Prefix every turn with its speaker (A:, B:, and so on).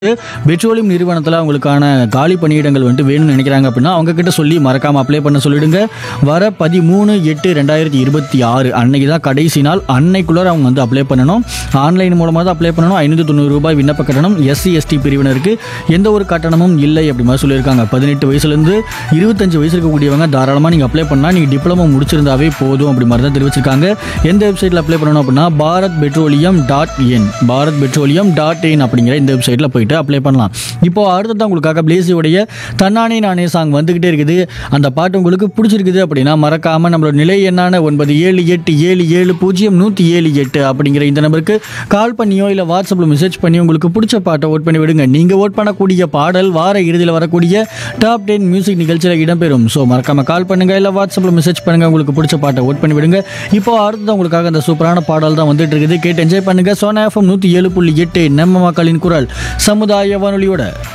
A: petroleum நிறுவனத்தில் அவங்களுக்கான காலி பணியிடங்கள் வந்துட்டு வேணும்னு நினைக்கிறாங்க அப்படின்னா அவங்க கிட்ட சொல்லி மறக்காம அப்ளை பண்ண சொல்லிடுங்க வர பதிமூணு எட்டு ரெண்டாயிரத்தி இருபத்தி ஆறு அன்னைக்கு தான் கடைசி நாள் அன்னைக்குள்ளார அவங்க வந்து அப்ளை பண்ணணும் ஆன்லைன் மூலமாக தான் அப்ளை பண்ணணும் ஐநூற்றி தொண்ணூறு ரூபாய் விண்ணப்ப கட்டணம் எஸ்சி எஸ்டி பிரிவினருக்கு எந்த ஒரு கட்டணமும் இல்லை அப்படி மாதிரி சொல்லியிருக்காங்க பதினெட்டு வயசுலேருந்து இருபத்தஞ்சு வயசு இருக்கக்கூடியவங்க தாராளமாக நீங்கள் அப்ளை பண்ணலாம் நீங்கள் டிப்ளமோ முடிச்சிருந்தாவே போதும் அப்படி மாதிரி தான் தெரிவிச்சிருக்காங்க எந்த வெப்சைட்டில் அப்ளை பண்ணணும் அப்படின்னா Bharat Petroleum dot in Bharat Petroleum dot in அப்படிங்கிற இந்த வெப்சைட்டில் போயிட்டு அப்ளை பண்ணலாம் இப்போ அடுத்ததான் உங்களுக்காக பிளேசியோடைய தன்னானே நானே சாங் வந்துக்கிட்டே இருக்குது அந்த பாட்டு உங்களுக்கு பிடிச்சிருக்குது அப்படின்னா மறக்காமல் நம்மளோட நிலை எண்ணான ஒன்பது ஏழு எட்டு ஏழு ஏழு பூஜ்ஜியம் நூற்றி ஏழு எட்டு அப்படிங்கிற இந்த நம்பருக்கு கால் பண்ணியோ இல்லை வாட்ஸ்அப்பில் மெசேஜ் பண்ணி உங்களுக்கு பிடிச்ச பாட்டை ஓட் பண்ணி விடுங்க நீங்கள் ஓட் பண்ணக்கூடிய பாடல் வார இறுதியில் வரக்கூடிய டாப் டென் மியூசிக் நிகழ்ச்சியில் இடம்பெறும் ஸோ மறக்காம கால் பண்ணுங்க இல்லை வாட்ஸ்அப்பில் மெசேஜ் பண்ணுங்க உங்களுக்கு பிடிச்ச பாட்டை ஓட் பண்ணி விடுங்க இப்போ அடுத்தது உங்களுக்காக அந்த சூப்பரான பாடல் தான் வந்துட்டு இருக்குது கேட்டு என்ஜாய் பண்ணுங்க சோனா எஃப்எம் நூற்றி ஏழு புள்ளி எட்டு நம்ம மக்களின் குரல் சமுதாய வானொலியோட